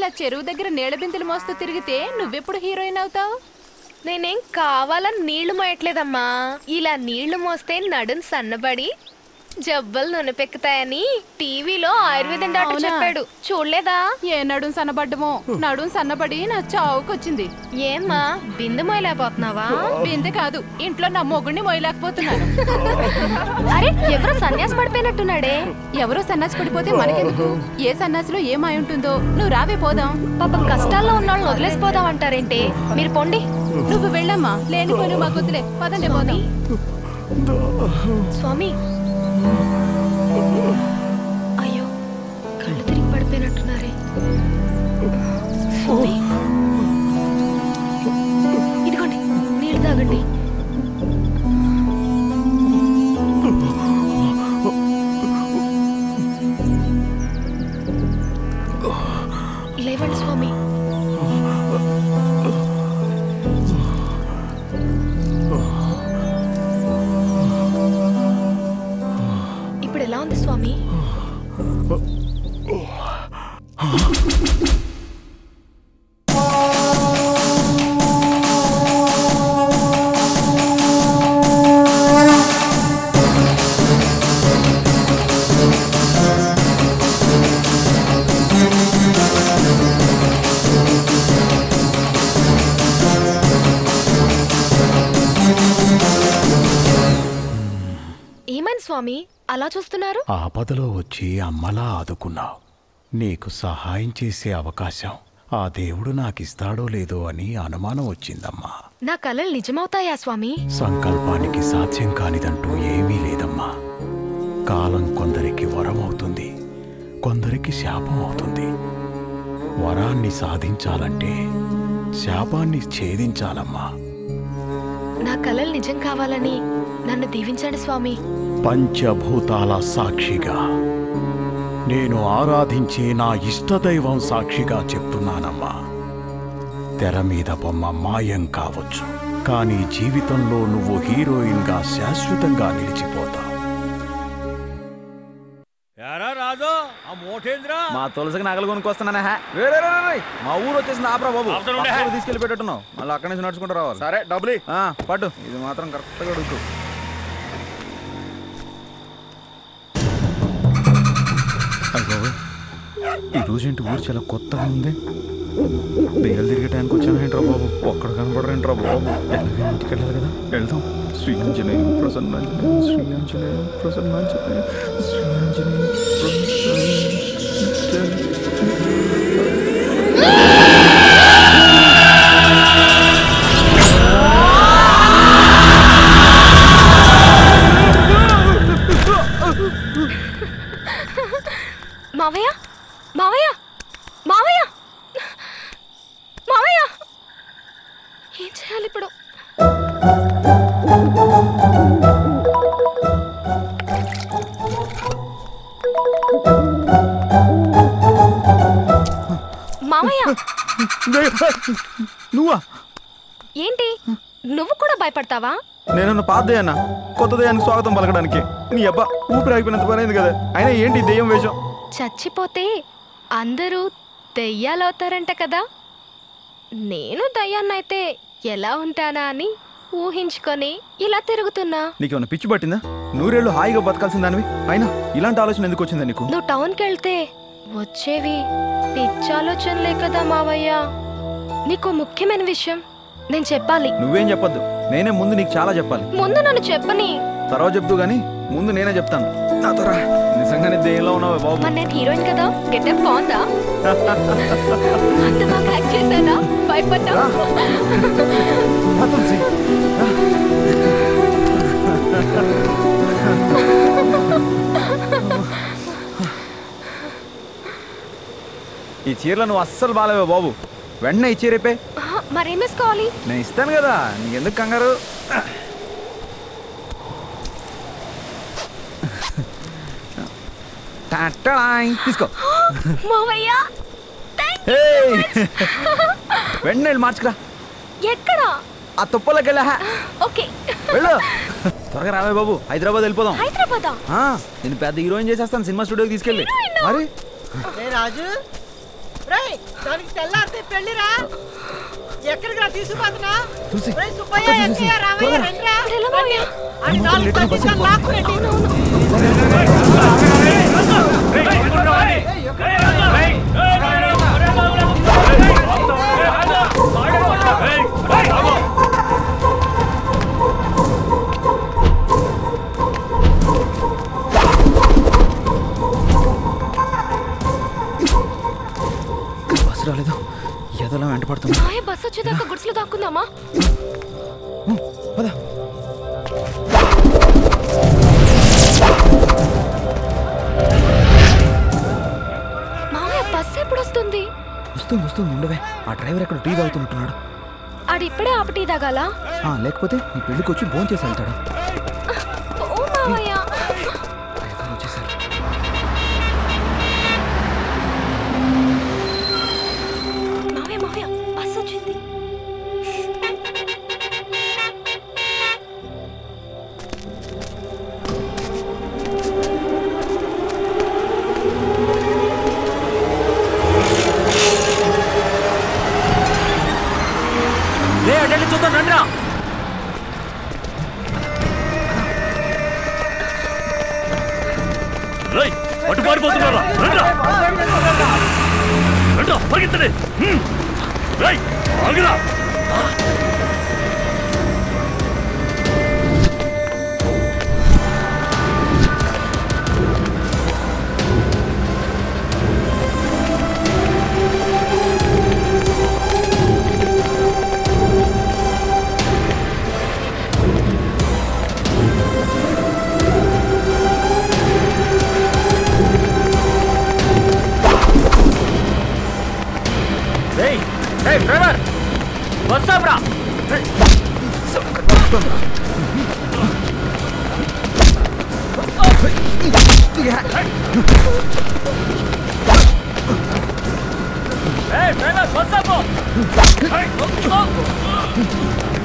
ఇలా చెరువు దగ్గర నీళ్ళ బిందెలు మోస్తూ తిరిగితే నువ్వెప్పుడు హీరోయిన్ అవుతావు నేనేం కావాలని నీళ్లు మోయట్లేదమ్మా ఇలా నీళ్లు మోస్తే నడుం సన్నబడి జబ్బలు నొనపెక్కుతాయని టీవీలో ఆయుర్వేదం డాక్టర్ అవునా? చెప్పాడు చూడలేదా ఏ నడుం సన్నబడ్డమో నడుం సన్నబడి నా చావుకొచ్చింది ఏమ్మా బిందు మోయలేకపోతున్నావా బిందె కాదు ఇంట్లో నా మొగుడిని మోయలేకపోతున్నాను అరే ఎవరో సన్యాసి పడిపోయినట్టున్నాడే ఎవరో సన్నాసి పడిపోతే మనకెందుకు ఏ సన్నాసిలో ఏం అయి ఉంటుందో నువ్వు రావే పోదాం పాపం కష్టాల్లో ఉన్న వాళ్ళని వదిలేసిపోదామంటారేంటి మీరు పొండి నువ్వు వెళ్ళమ్మా లేనిపోను మా కుదిలే పదండి పోదాం స్వామి అయ్యో కళ్ళు తిరిగి పడిపోయినట్టున్నారే స్వామి ఇదిగోండి నీళ్ళు తాగండి లేవండి స్వామి ఇప్పుడు ఎలా ఉంది స్వామి ఏమైంది స్వామి అలా చూస్తున్నారు ఆపదలో వచ్చి అమ్మలా ఆదుకున్నావు నీకు సహాయం చేసే అవకాశం ఆ దేవుడు నాకిస్తాడో లేదో అని అనుమానం వచ్చిందమ్మా నా కలలు నిజమవుతాయా స్వామి సంకల్పానికి సాధ్యం కానిదంటూ ఏమీ లేదమ్మా కాలం కొందరికి వరం అవుతుంది కొందరికి శాపం అవుతుంది వరాన్ని సాధించాలంటే శాపాన్ని ఛేదించాలమ్మా నా కలలు నిజం కావాలని నన్ను దీవించండి స్వామి పంచభూతాల సాక్షిగా నేను ఆరాధించే నా ఇష్టదైవం సాక్షిగా చెప్తున్నానమ్మా తెర మీద బొమ్మ మాయం కావచ్చు కానీ జీవితంలో నువ్వు హీరోయిన్గా శాశ్వతంగా నిలిచిపోతావు ఎరా రాజు ఆ మోటేంద్రా మా తులసికి నగలు కొనుక్కొస్తున్నానా హే? రే, రే, రే, రే, రే. మా ఊరు వచ్చేసింది ఆపరా బాబు ఆపుతాను ఉండే. పక్కకు తీసుకెళ్లి పెట్టట్టున్నావు మళ్ళీ అక్కడి నుంచి నడుచుకుంటూ రావాలి సరే డబ్బులు ఆ, పట్టు ఇది మాత్రం కరెక్ట్గా అడుగుతూ ఈ రోజు ఏంటి ఊరు చాలా కొత్తగా ఉంది దెయ్యాలు తిరిగే టైంకి వచ్చాను ఏంట్రా బాబు ఒక్కడ కనపడరేంట్రా బాబు ఎలాగైనా ఇంటికి వెళ్ళాలి కదా వెళ్దాం శ్రీ ఆంజనేయం ప్రసన్నాంజనేయం శ్రీ ఆంజనేయం ప్రసన్నాంజనేయం శ్రీ ఆంజనేయం ప్రసన్నాంజనేయం మావయ్య మావయ్య మావయ్య మావయ్య ఏం చేయాలి ఇప్పుడు మావయ్య నువ్వా ఏంటి నువ్వు కూడా భయపడతావా నేనన్న పాత దయ్యాన్న కొత్త దయ్యానికి స్వాగతం పలకడానికి నీ అబ్బా ఊపిరి ఆగిపోయినంత పని అయింది కదా అయినా ఏంటి ఈ దెయ్యం వేషం చచ్చిపోతే అందరూ దెయ్యాలవుతారంట కదా నేను దయ్యాన్నైతే ఎలా ఉంటానా అని ఊహించుకొని ఇలా తిరుగుతున్నా నీకేమైనా పిచ్చి పట్టిందా నూరేళ్ళు హాయిగా బతకాల్సిన దానివి అయినా ఇలాంటి ఆలోచన ఎందుకు వచ్చిందా నీకు నువ్వు టౌన్కి వెళ్తే వచ్చేవి పిచ్చి ఆలోచనలే కదా మావయ్య నీకు ముఖ్యమైన విషయం నేను చెప్పాలి నువ్వేం చెప్పొద్దు నేనే ముందు నీకు చాలా చెప్పాలి ముందు నన్ను చెప్పని తర్వాత చెప్తూ గానీ ముందు నేనే చెప్తాను నాతో రా. నిజంగానే దెయ్యంలో ఉన్నావే బాబు మరి నేను హీరోయిన్ కదా గెటప్ బాగుందా అంత బాగా యాక్ట్ చేశానా భయపడ్డా రా, తులసి. రా. ఈ చీరలో నువ్వు అస్సలు బాలేవే బాబు వెంటనే ఈ చీర రేపే ఆహా, మరేం వేసుకోవాలి నేను ఇస్తాను కదా నీకెందుకు కంగారు టట్టడాయ్. తీసుకో మావయ్య ఏయ్! వెంటనే వెళ్ళి మార్చుకురా ఎక్కడ ఆ తుప్పలోకి వెళ్ళా ఓకే వెళ్ళు త్వరగా రావే బాబు హైదరాబాద్ వెళ్ళిపోదాం హైదరాబాద్ ఆ, నేను పెద్ద హీరోయిన్ చేసేస్తాను సినిమా స్టూడియోకి తీసుకెళ్ళి మరి రే రాజు రే దానికి తెల్లారితే పెళ్లిరా ఎక్కడికి రా తీసుకుపోతున్నా చూసి, రేయ్ సుబ్బయ్య, అక్కడ చూసి, ఎక్కయ్య, రామయ్య, త్వరగా. రండిరా. ఇప్పుడు ఎలా మావయ్య? అని మొత్తం నాలుగు లేటుగా తగ్గించాలి, బస్సు లాక్కురండి. బస్సు రాలేదు ఎదలా వెంట పడుతున్నా మాయ బస్ వచ్చేదాకా గుడిసెలో దాక్కుందామా పద మామయ్య బస్ ఎప్పుడు వస్తుంది వస్తుంది వస్తుంది ఉండవే ఆ డ్రైవర్ ఎక్కడ టీ తాగుతున్నట్టున్నాడు ఆడు ఇప్పుడే ఆపటి తాగాల ఆ, లేకపోతే నీ పెళ్ళికి వచ్చి భోంచేసి చేసి వెళ్తాడు ఓ మావయ్య డ్రైవర్ వచ్చేసారు మావయ్య మావయ్య బస్ వచ్చింది లే అటెండి చూద్దాం రండిరా రేయ్ అటు పారిపోతున్నారా రండిరా రండిరా పరిగెత్తండి హ్మ్. రేయ్ ఆగిరా రేయ్ రేయ్ డ్రైవర్ బస్ ఆపరా ఏయ్ డ్రైవర్ బస్ ఆపు ఏయ్, ఓ, ఓ.